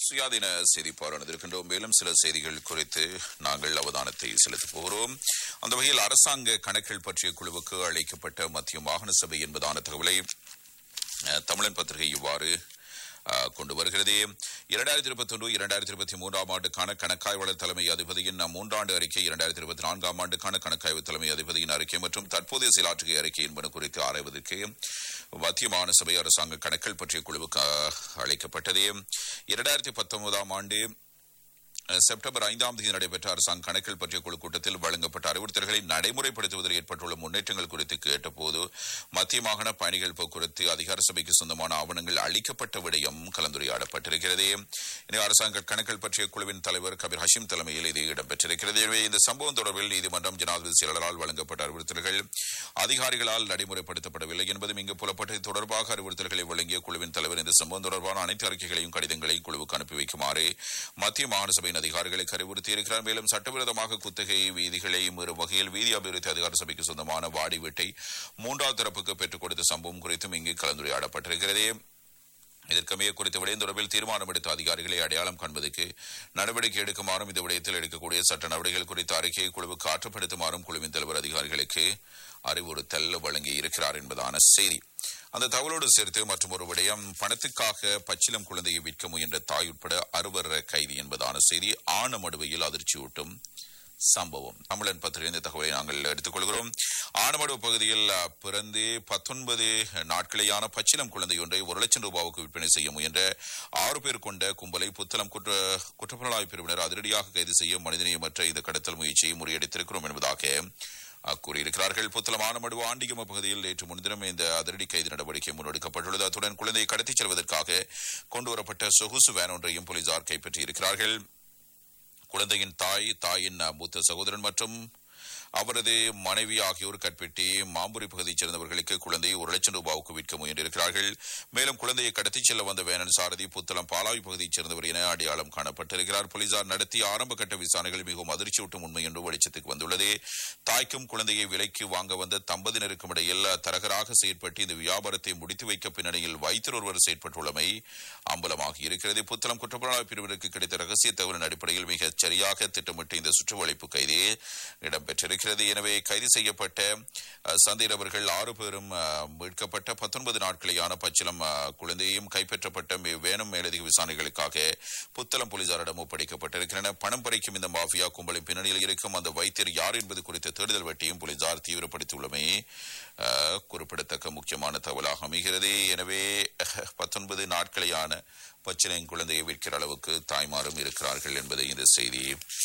சுயாதீன செய்தி பார்வையிட்டிருக்கின்றோம் மேலும் சில செய்திகள் குறித்து நாங்கள் அவதானத்தை செலுத்தப் போகிறோம் அந்த வகையில் அரசாங்க கணக்குகள் பற்றிய குழுவுக்கு அழைக்கப்பட்ட மத்திய மாகாண சபை என்பதான தகவலை அஹ், தமிழன் பத்திரிகை இவ்வாறு அஹ், கொண்டு வருகிறது இரண்டாயிரத்தி இருபத்தி ஒன்று இரண்டாயிரத்தி இருபத்தி மூன்றாம் ஆண்டுக்கான கணக்காய்வாளர் தலைமை அதிபதியின் மூன்றாண்டு அறிக்கை இரண்டாயிரத்தி இருபத்தி நான்காம் ஆண்டுக்கான கணக்காய்வு தலைமை அதிபதியின் அறிக்கை மற்றும் தற்போதைய செயலாற்றுகை அறிக்கை என்பது குறித்து ஆராய்வதற்கு மத்திய மாகாண சபை அரசாங்க கணக்குகள் பற்றிய குழுவுக்கு அஹ், அழைக்கப்பட்டது இரண்டாயிரத்தி பத்தொன்பதாம் ஆண்டு அஹ், செப்டம்பர் ஐந்தாம் தேதி நடைபெற்ற அரசாங்க கணக்கில் பற்றிய குழு கூட்டத்தில் வழங்கப்பட்ட அறிவுறுத்தல்களை நடைமுறைப்படுத்துவதில் ஏற்பட்டுள்ள முன்னேற்றங்கள் குறித்து கேட்டபோது மத்திய மாகாண பயணிகள் போக்குவரத்து அதிகார சபைக்கு சொந்தமான ஆவணங்கள் அளிக்கப்பட்ட விடயம் கலந்துரையாடப்பட்டிருக்கிறது எனவே அரசாங்க கணக்கில் பற்றிய குழுவின் தலைவர் கபீர் ஹஷீம் தலைமையில் இது இடம்பெற்றிருக்கிறது எனவே இந்த சம்பவம் தொடர்பில் நீதிமன்றம் ஜனாதிபதி செயலரால் வழங்கப்பட்ட அறிவுறுத்தல்கள் அதிகாரிகளால் நடைமுறைப்படுத்தப்படவில்லை என்பதும் இங்கு புலப்பட்டது தொடர்பாக அறிவுறுத்தல்களை வழங்கிய குழுவின் தலைவர் இந்த சம்பவம் தொடர்பான அனைத்து அறிக்கைகளையும் கடிதங்களையும் குழுவுக்கு அனுப்பி வைக்குமாறு மத்திய மாகாண சபையின் அதிகாரிகளுக்கு அறிவுறுத்தியிருக்கிறார் மேலும் சட்டவிரோதமாக குத்தகை வீதிகளை மீறும் வகையில் வீதி அபிவிருத்தி அதிகார சபைக்கு சொந்தமான வாடி வீட்டை மூன்றாவது தரப்புக்கு பெற்றுக் கொடுத்த சம்பவம் குறித்தும் இங்கு கலந்துரையாடப்பட்டிருக்கிறது இதற்கமைய குறித்த விடயம் தொடர்பில் தீர்மானம் எடுத்த அதிகாரிகளை அடையாளம் காண்பதற்கு நடவடிக்கை எடுக்குமாறும் இந்த விடயத்தில் எடுக்கக்கூடிய சட்ட நடவடிக்கைகள் குறித்த அறிக்கையை குழுவுக்கு ஆற்றுப்படுத்துமாறும் குழுவின் தலைவர் அதிகாரிகளுக்கு அறிவுறுத்தல் வழங்கி இருக்கிறார் என்பதான செய்தி அந்த தகவலோடு சேர்த்து மற்றும் ஒரு விடயம் பணத்துக்காக பச்சிலம் குழந்தையை விற்க முயன்ற தாய் உட்பட அறுவர் கைது என்பதான செய்தி ஆனமடுவையில் அதிர்ச்சியூட்டும் சம்பவம் தமிழன் பத்திரிகை இந்த தகவலை நாங்கள் எடுத்துக்கொள்கிறோம் ஆனமடு பகுதியில் அஹ், பிறந்து பத்தொன்பது நாட்களேயான பச்சிலம் குழந்தை ஒன்றை ஒரு லட்சம் ரூபாவுக்கு விற்பனை செய்ய முயன்ற ஆறு பேர் கொண்ட கும்பலை புத்தளம் குற்ற குற்றப்புலனாய்வு பிரிவினர் அதிரடியாக கைது செய்ய மனிதநேயமற்ற இந்த கடத்தல் முயற்சியை முறியடித்திருக்கிறோம் என்பதாக அஹ், கூறியிருக்கிறார்கள் புத்தளம் ஆனமடு ஆண்டிகம பகுதியில் நேற்று முன்தினம் இந்த அதிரடி கைது நடவடிக்கை முன்னெடுக்கப்பட்டுள்ளது அத்துடன் குழந்தையை கடத்திச் செல்வதற்காக கொண்டுவரப்பட்ட சொகுசு வேன் ஒன்றையும் போலீசார் கைப்பற்றியிருக்கிறார்கள் குழந்தையின் தாய் தாயின் மூத்த சகோதரன் மற்றும் அவரது மனைவி ஆகியோர் கட்பெட்டி மாம்புரி பகுதியைச் சேர்ந்தவர்களுக்கு குழந்தையை ஒரு லட்சம் ரூபாவுக்கு விற்க முயன்றிருக்கிறார்கள் மேலும் குழந்தையை கடத்திச் செல்ல வந்த வேனன் சாரதி புத்தளம் பாலாவி பகுதியைச் சேர்ந்தவர் என அடையாளம் காணப்பட்டிருக்கிறார் போலீசார் நடத்திய ஆரம்ப கட்ட விசாரணைகள் மிகவும் அதிர்ச்சியூட்டும் உண்மை என்று வெளிச்சத்துக்கு வந்துள்ளது தாய்க்கும் குழந்தையை விலைக்கு வாங்க வந்த தம்பதியினருக்கும் இடையில் தரகராக செயற்பட்டு இந்த வியாபாரத்தை முடித்து வைக்க பின்னணியில் வைத்தியர் ஒருவர் செயற்பட்டுள்ளமை அம்பலமாகி இருக்கிறது புத்தளம் குற்றப்புலனாய்வு பிரிவினருக்கு கிடைத்த ரகசிய தகவலின் அடிப்படையில் மிகச் சரியாக திட்டமிட்டு இந்த சுற்றுவளைப்பு கைது இடம்பெற்றிருக்கிறது எனவே கைது செய்யப்பட்ட அஹ், சந்தேகநபர்கள் ஆறு பேரும் அஹ், மீட்கப்பட்ட பத்தொன்பது நாட்களேயான பச்சிலம் அஹ், குழந்தையும் கைப்பற்றப்பட்ட மே- வேணும் மேலதிக விசாரணைகளுக்காக புத்தளம் போலீசாரிடம் ஒப்படைக்கப்பட்டிருக்கின்றன பணம் பறிக்கும் இந்த மாஃபியா கும்பலின் பின்னணியில் இருக்கும் அந்த வைத்தியர் யார் என்பது குறித்த தேடுதல் வெட்டியும் போலீசார் தீவிரப்படுத்தியுள்ளமை அஹ், குறிப்பிடத்தக்க முக்கியமான தகவலாக அமைகிறது எனவே பத்தொன்பது நாட்களேயான பச்சிலை குழந்தையை விற்கிற அளவுக்கு தாய்மாரும் இருக்கிறார்கள் என்பதை இந்த செய்தி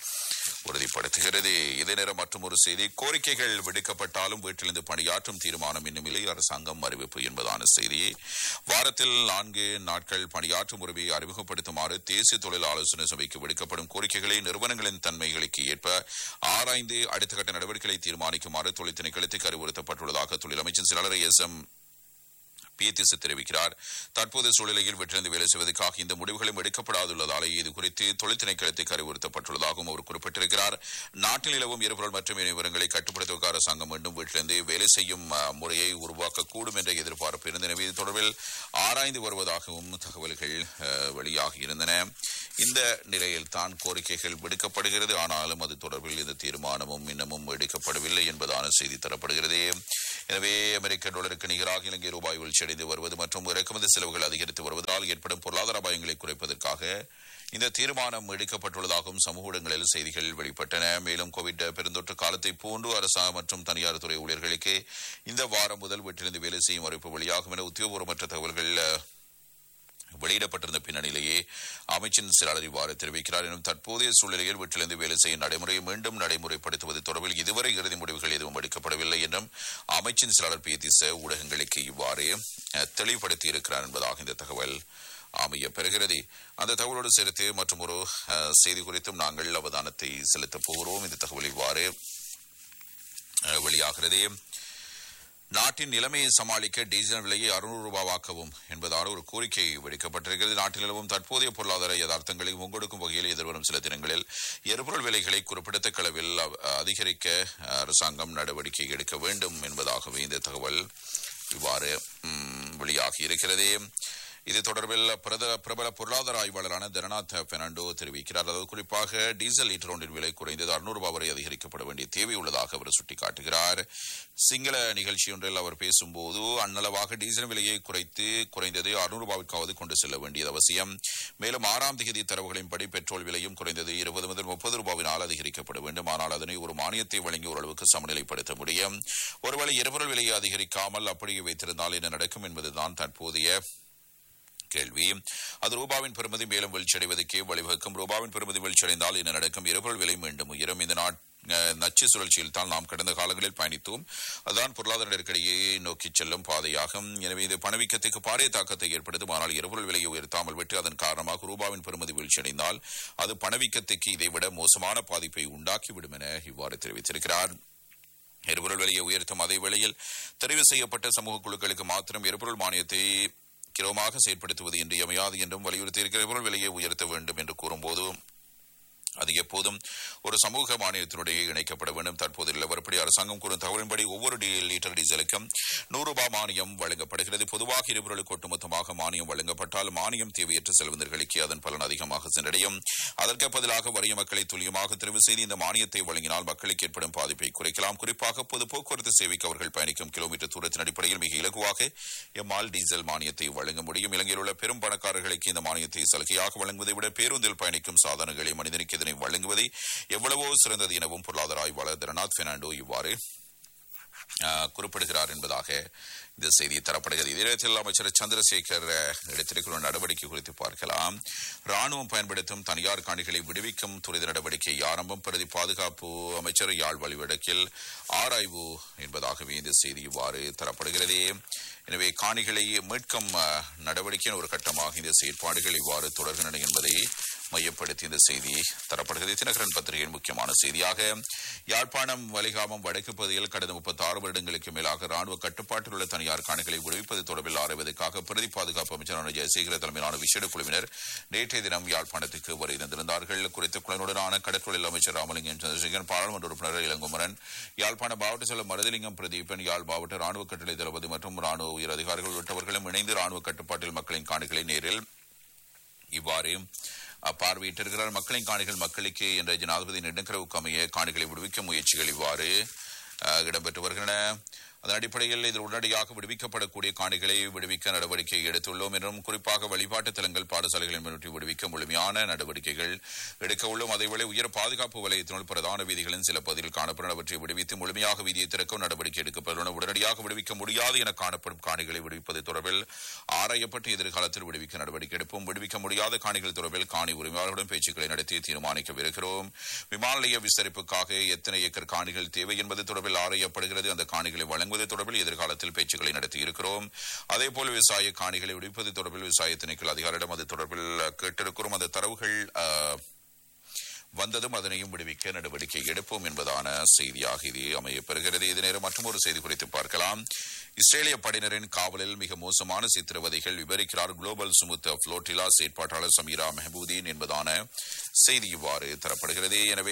உறுதிப்படுத்துகிறது இதே நேரம் மற்றும் ஒரு செய்தி கோரிக்கைகள் விடுக்கப்பட்டாலும் வீட்டிலிருந்து பணியாற்றும் தீர்மானம் இன்னும் இல்லை அரசாங்கம் அறிவிப்பு என்பதான செய்தி வாரத்தில் நான்கு நாட்கள் பணியாற்றும் உரிமையை அறிமுகப்படுத்துமாறு தேசிய தொழில் ஆலோசனை சபைக்கு விடுக்கப்படும் கோரிக்கைகளை நிறுவனங்களின் தன்மைகளுக்கு ஏற்ப ஆராய்ந்து அடுத்த கட்ட நடவடிக்கைகளை தீர்மானிக்குமாறு தொழில் திணைக்களத்துக்கு அறிவுறுத்தப்பட்டுள்ளதாக தொழில் அமைச்சர் செயலாளர் எஸ் எம் பியத்திசு தெரிவிக்கிறார் தற்போதைய சூழ்நிலையில் வெற்றிருந்து வேலை செய்வதற்காக இந்த முடிவுகளும் எடுக்கப்படாதுள்ளதாலே இது குறித்து தொழில் திணைக்களத்துக்கு அறிவுறுத்தப்பட்டுள்ளதாகவும் அவர் குறிப்பிட்டிருக்கிறார் நாட்டில் நிலவும் எரிபொருள் மற்றும் விவரங்களை கட்டுப்படுத்துவதற்கு அரசாங்கம் மீண்டும் வீட்டிலிருந்து வேலை செய்யும் அஹ், முறையை உருவாக்கக்கூடும் என்ற எதிர்பார்ப்பு இருந்த எனவே இது தொடர்பில் ஆராய்ந்து வருவதாகவும் தகவல்கள் அஹ், வெளியாகியிருந்தன இந்த நிலையில் தான் கோரிக்கைகள் விடுக்கப்படுகிறது ஆனாலும் அது தொடர்பில் இந்த தீர்மானமும் இன்னமும் எடுக்கப்படவில்லை என்பதான செய்தி தரப்படுகிறது எனவே அமெரிக்க டாலருக்கு நிகராக இலங்கை ரூபாய் வீழ்ச்சியடைந்து வருவது மற்றும் இறக்குமதி செலவுகள் அதிகரித்து வருவதால் ஏற்படும் பொருளாதார அபாயங்களை குறைப்பதற்காக இந்த தீர்மானம் எடுக்கப்பட்டுள்ளதாகவும் சமூக ஊடகங்களில் செய்திகள் வெளிப்பட்டன மேலும் கோவிட் பெருந்தொற்று காலத்தை போன்று அரசாங்க மற்றும் தனியார் துறை ஊழியர்களுக்கு இந்த வாரம் முதல் வீட்டிலிருந்து வேலை செய்யும் அறிவிப்பு வெளியாகும் என உத்தியோகபூர்வமற்ற தகவல்கள் அஹ், வெளியிடப்பட்டிருந்த பின்னணியிலேயே அமைச்சின் செயலாளர் இவ்வாறு தெரிவிக்கிறார் எனும் தற்போதைய சூழ்நிலையில் வீட்டிலிருந்து வேலை செய்யும் நடைமுறையை மீண்டும் நடைமுறைப்படுத்துவது தொடர்பில் இதுவரை இறுதி முடிவுகள் எதுவும் எடுக்கப்படவில்லை என்றும் அமைச்சின் செயலாளர் பியதிச ஊடகங்களுக்கு இவ்வாறு அஹ், தெளிவுபடுத்தியிருக்கிறார் என்பதாக இந்த தகவல் அமைய பெறுகிறது அந்த தகவலோடு சேர்த்து மற்றும் ஒரு அஹ், செய்தி குறித்தும் நாங்கள் அவதானத்தை செலுத்தப் போகிறோம் இந்த தகவல் இவ்வாறு அஹ், வெளியாகிறது நாட்டின் நிலைமையை சமாளிக்க டீசல் விலையை அறுநூறு ரூபாவாக்கவும் என்பதான ஒரு கோரிக்கை விடுக்கப்பட்டிருக்கிறது நாட்டில் நிலவும் தற்போதைய பொருளாதார யதார்த்தங்களை முங்கொடுக்கும் வகையில் எதிர்வரும் சில தினங்களில் எரிபொருள் விலைகளை குறிப்பிடத்தக்க அளவில் அ- அதிகரிக்க அரசாங்கம் நடவடிக்கை எடுக்க வேண்டும் என்பதாகவே இந்த தகவல் இவ்வாறு ம், வெளியாகி இருக்கிறது இது தொடர்பில் பிரத- பிரபல பொருளாதார ஆய்வாளரான தரநாத் பெர்னாண்டோ தெரிவிக்கிறார் அதாவது குறிப்பாக டீசல் லீட்டர் ஒன்றின் விலை குறைந்தது அறுநூறு ரூபாய் வரை அதிகரிக்கப்பட வேண்டிய தேவை உள்ளதாக அவர் சுட்டிக்காட்டுகிறார் சிங்கள நிகழ்ச்சியொன்றில் அவர் பேசும்போது அன்னளவாக டீசல் விலையை குறைத்து குறைந்தது அறுநூறு ரூபாய்க்காவது கொண்டு செல்ல வேண்டியது அவசியம் மேலும் ஆறாம் தேதி தரவுகளின்படி பெட்ரோல் விலையும் குறைந்தது இருபது முதல் முப்பது ரூபாவினால் அதிகரிக்கப்பட வேண்டும் ஆனால் அதனை ஒரு மானியத்தை வழங்கி ஓரளவுக்கு சமநிலைப்படுத்த முடியும் ஒருவேளை எரிபொருள் விலையை அதிகரிக்காமல் அப்படியே வைத்திருந்தால் என்ன நடக்கும் என்பதுதான் தற்போதைய கேள்வி அது ரூபாவின் பெறுமதி மேலும் வீழ்ச்சியடைவதற்கே வழிவகுக்கும் ரூபாவின் பெறுமதி வீழ்ச்சியடைந்தால் என்ன நடக்கும் எரிபொருள் விலை மீண்டும் உயரும் இந்த நாட் அஹ், நச்சு சுழற்சியில் தான் நாம் கடந்த காலங்களில் பயணித்தோம் அதுதான் பொருளாதார நெருக்கடியை நோக்கி செல்லும் பாதையாகும் எனவே இது பணவீக்கத்துக்கு பாரிய தாக்கத்தை ஏற்படுத்தும் ஆனால் எரிபொருள் விலையை உயர்த்தாமல் விட்டு அதன் காரணமாக ரூபாவின் பெறுமதி வீழ்ச்சியடைந்தால் அது பணவீக்கத்துக்கு இதைவிட மோசமான பாதிப்பை உண்டாக்கிவிடும் என இவ்வாறு தெரிவித்திருக்கிறார் எரிபொருள் விலையை உயர்த்தும் அதே வேளையில் தெரிவு செய்யப்பட்ட சமூக குழுக்களுக்கு மாத்திரம் எரிபொருள் மானியத்தை கிரமமாக செயற்படுத்துவது இன்றியமையாது என்றும் வலியுறுத்தியிருக்கிற எரிபொருள் விலையை உயர்த்த வேண்டும் என்று கூறும்போது அது எப்போதும் ஒரு சமூக மானியத்தினுடைய இணைக்கப்பட வேண்டும் தற்போது நிலவரப்படி அரசாங்கம் கூறும் தகவலின்படி ஒவ்வொரு டி- லிட்டர் டீசலுக்கும் நூறு ரூபாய் மானியம் வழங்கப்படுகிறது பொதுவாக எரிபொருளுக்கு ஒட்டுமொத்தமாக மானியம் வழங்கப்பட்டால் மானியம் தேவையற்ற செல்வந்தர்களுக்கு அதன் பலன் அதிகமாக சென்றடையும் அதற்கு பதிலாக வறிய மக்களை துல்லியமாக தெரிவு செய்து இந்த மானியத்தை வழங்கினால் மக்களுக்கு ஏற்படும் பாதிப்பை குறைக்கலாம் குறிப்பாக பொது போக்குவரத்து சேவைக்கு அவர்கள் பயணிக்கும் கிலோமீட்டர் தூரத்தின் அடிப்படையில் மிக இலகுவாக எம்மால் டீசல் மானியத்தை வழங்க முடியும் இலங்கையில் உள்ள பெரும் பணக்காரர்களுக்கு இந்த மானியத்தை சலுகையாக வழங்குவதை விட பேருந்தில் பயணிக்கும் சாதனங்களை மனிதனுக்கு இதனை வழங்குவதை எவ்வளவோ சிறந்தது எனவும் பொருளாதார ஆய்வாளர் தரநாத் பெர்னாண்டோ இவ்வாறு ஆஹ், குறிப்பிடுகிறார் என்பதாக இந்த செய்தி தரப்படுகிறது இதே நேரத்தில் அமைச்சர் சந்திரசேகர் அஹ், எடுத்திருக்கிற நடவடிக்கை குறித்து பார்க்கலாம் ராணுவம் பயன்படுத்தும் தனியார் காணிகளை விடுவிக்கும் துரித நடவடிக்கை ஆரம்பம் பிரதி பாதுகாப்பு அமைச்சர் யாழ் வழிவடக்கில் ஆராய்வு என்பதாகவே இந்த செய்தி இவ்வாறு தரப்படுகிறது எனவே காணிகளை மீட்கும் அஹ், நடவடிக்கையின் ஒரு கட்டமாக இந்த செயற்பாடுகள் இவ்வாறு தொடர்கின்றன என்பதை மையப்படுத்தி இந்த செய்தி தரப்படுகிறது தினகரன் பத்திரிகையின் முக்கியமான செய்தியாக யாழ்ப்பாணம் வலிகாமம் வடக்கு பகுதியில் கடந்த முப்பத்தி ஆறு வருடங்களுக்கு மேலாக ராணுவ கட்டுப்பாட்டில் உள்ள தனியார் காணிகளை விடுவிப்பது தொடர்பில் ஆராய்வதற்காக பிரதி பாதுகாப்பு அமைச்சரான ஜெயசேகர தலைமையிலான விசேட குழுவினர் நேற்றைய தினம் யாழ்ப்பாணத்துக்கு வருகை தந்திருந்தார்கள் குறித்த குழுவினுடனான கடற்தொழில் அமைச்சர் ராமலிங்கம் சந்திரசேகரன் பாராளுமன்ற உறுப்பினர் இளங்குமரன் யாழ்ப்பாண மாவட்ட செயலர் மருதலிங்கம் பிரதீபன் யாழ் மாவட்ட ராணுவ கட்டளை தளபதி மற்றும் ராணுவ உயர் அதிகாரிகள் உள்ளிட்டவர்களும் இணைந்து ராணுவ கட்டுப்பாட்டில் மக்களின் காணிகளை நேரில் இவ்வாறு அஹ், பார்வையிட்டிருக்கிறார் மக்களின் காணிகள் மக்களுக்கு என்ற ஜனாதிபதி நெடுங்கரவுக்கு அமைய காணிகளை விடுவிக்கும் முயற்சிகள் இவ்வாறு அஹ், இடம்பெற்று வருகின்றன அதன் அடிப்படையில் இதில் உடனடியாக விடுவிக்கப்படக்கூடிய காணிகளை விடுவிக்க நடவடிக்கை எடுத்துள்ளோம் என்றும் குறிப்பாக வழிபாட்டு தலங்கள் பாடசாலைகளை முன்னிட்டு விடுவிக்க முழுமையான நடவடிக்கைகள் எடுக்க உள்ளோம் அதேவேளை உயர் பாதுகாப்பு வலயத்தினுள் பிரதான வீதிகளின் சில பகுதியில் காணப்படுவனவற்றை விடுவித்து முழுமையாக வீதியை திறக்கவும் நடவடிக்கை எடுக்கப்பட்டுள்ளன உடனடியாக விடுவிக்க முடியாது என காணப்படும் காணிகளை விடுவிப்பது தொடர்பில் ஆராயப்பட்டு எதிர்காலத்தில் விடுவிக்க நடவடிக்கை எடுப்போம் விடுவிக்க முடியாத காணிகள் தொடர்பில் காணி உரிமையாளர்களுடன் பேச்சுக்களை நடத்தி தீர்மானிக்கவிருக்கிறோம் விமான நிலைய விஸ்தரிப்புக்காக எத்தனை ஏக்கர் காணிகள் தேவை என்பது தொடர்பில் ஆராயப்படுகிறது அந்த காணிகளை வழங்குவது தொடர்பில் எதிர்காலத்தில் பேச்சுக்களை நடத்தி இருக்கிறோம் அதேபோல் விவசாய காணிகளை விடுவிப்பது தொடர்பில் விவசாய திணைக்கள் அதிகாரிடம் அது தொடர்பில் அஹ், கேட்டிருக்கிறோம் அந்த தரவுகள் அஹ், வந்ததும் அதனையும் விடுவிக்க நடவடிக்கை எடுப்போம் என்பதான செய்தியாக இது அமையப்பெறுகிறது இது நேரம் மற்றொரு செய்தி குறித்து பார்க்கலாம் இஸ்ரேலிய படையினரின் காவலில் மிக மோசமான சித்திரவதைகள் விவரிக்கிறார் குளோபல் சுமுத் புளோட்டிலா செயற்பாட்டாளர் சமீரா மெஹபூதீன் என்பதான செய்தி இவ்வாறு தரப்படுகிறது எனவே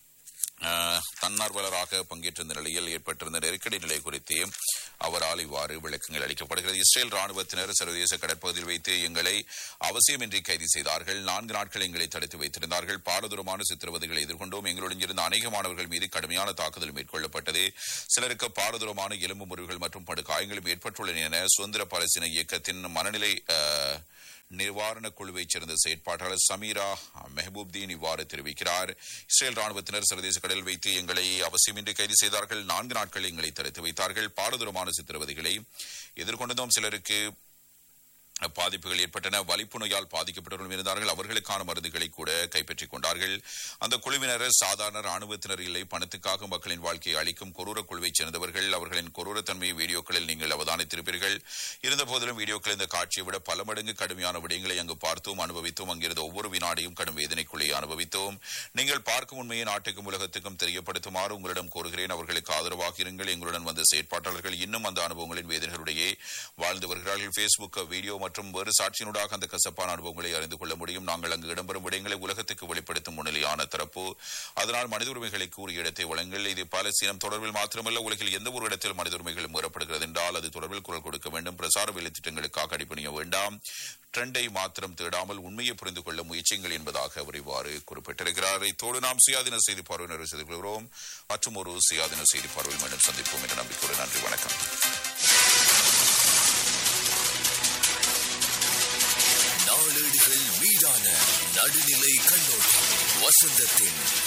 அஹ், தன்னார்வலராக பங்கேற்றிருந்த நிலையில் ஏற்பட்டிருந்த நெருக்கடி நிலை குறித்து அவரால் இவ்வாறு விளக்கங்கள் அளிக்கப்படுகிறது இஸ்ரேல் ராணுவத்தினர் சர்வதேச கடற்பகுதியில் வைத்து எங்களை அவசியமின்றி கைது செய்தார்கள் நான்கு நாட்கள் எங்களை தடுத்து வைத்திருந்தார்கள் பாரதூரமான சித்திரவதைகளை எதிர்கொண்டோம் எங்களுடன் இருந்த அநேக மாணவர்கள் மீது கடுமையான தாக்குதல் மேற்கொள்ளப்பட்டது சிலருக்கு பாரதூரமான எலும்பு முறிவுகள் மற்றும் படுகாயங்களும் ஏற்பட்டுள்ளன என சுதந்திர பாலஸ்தீன இயக்கத்தின் மனநிலை அஹ், நிவாரண குழுவைச் சேர்ந்த செயற்பாட்டாளர் சமீரா மெஹபூப்தீன் இவ்வாறு தெரிவிக்கிறார் இஸ்ரேல் ராணுவத்தினர் சர்வதேச கடலில் வைத்து எங்களை அவசியமின்றி கைது செய்தார்கள் நான்கு நாட்கள் எங்களை தடுத்து வைத்தார்கள் பாரதூரமான சித்திரவதைகளை எதிர்கொண்டதும் சிலருக்கு பாதிப்புகள் ஏற்பட்டன வலிப்பு நோயால் பாதிக்கப்பட்டவர்களும் இருந்தார்கள் அவர்களுக்கான மருந்துகளை கூட கைப்பற்றிக் கொண்டார்கள் அந்த குழுவினர் சாதாரண ராணுவத்தினர் இல்லை பணத்துக்காக மக்களின் வாழ்க்கையை அளிக்கும் கொரூர குழுவைச் சேர்ந்தவர்கள் அவர்களின் கொரூரத்தன்மையை வீடியோக்களில் நீங்கள் அவதானித்திருப்பீர்கள் இருந்தபோதிலும் வீடியோக்கள் இந்த காட்சியை விட பல மடங்கு கடுமையான விடயங்களை அங்கு பார்த்தோம் அனுபவித்தோம் அங்கிருந்த ஒவ்வொரு வினாடியும் கடும் வேதனைக்குள்ளே அனுபவித்தோம் நீங்கள் பார்க்கும் உண்மையை நாட்டுக்கும் உலகத்துக்கும் தெரியப்படுத்துமாறு உங்களிடம் கோருகிறேன் அவர்களுக்கு ஆதரவாக இருங்கள் எங்களுடன் வந்த செயற்பாட்டாளர்கள் இன்னும் அந்த அனுபவங்களின் வேதனைகளுடைய வாழ்ந்து வருகிறார்கள் பேஸ்புக் வீடியோ மற்றும் வேறு சாட்சியினூடாக அந்த கசப்பான அனுபவங்களை அறிந்து கொள்ள முடியும் நாங்கள் அங்கு இடம்பெறும் விடயங்களை உலகத்துக்கு வெளிப்படுத்தும் முன்னிலையான தரப்பு அதனால் மனித உரிமைகளை கூறிய இடத்தை வழங்கல் இது பாலஸ்தீனம் தொடர்பில் மாத்திரமல்ல உலகில் எந்த ஒரு இடத்தில் மனித உரிமைகள் மீறப்படுகிறது என்றால் அது தொடர்பில் குரல் கொடுக்க வேண்டும் பிரசார வேலை திட்டங்களுக்காக அடிப்பணிய வேண்டாம் ட்ரெண்டை மாத்திரம் தேடாமல் உண்மையை புரிந்து கொள்ள முயற்சிங்கள் என்பதாக அவர் இவ்வாறு குறிப்பிட்டிருக்கிறார் இத்தோடு நாம் சுயாதீன செய்தி பார்வையினர் செய்து கொள்கிறோம் மற்றும் ஒரு சுயாதீன செய்தி பார்வையில் மீண்டும் சந்திப்போம் என்ற நம்பிக்கையோடு நன்றி வணக்கம் நாளேடுகள் மீதான நடுநிலை கண்ணோட்டம் வசந்தத்தின்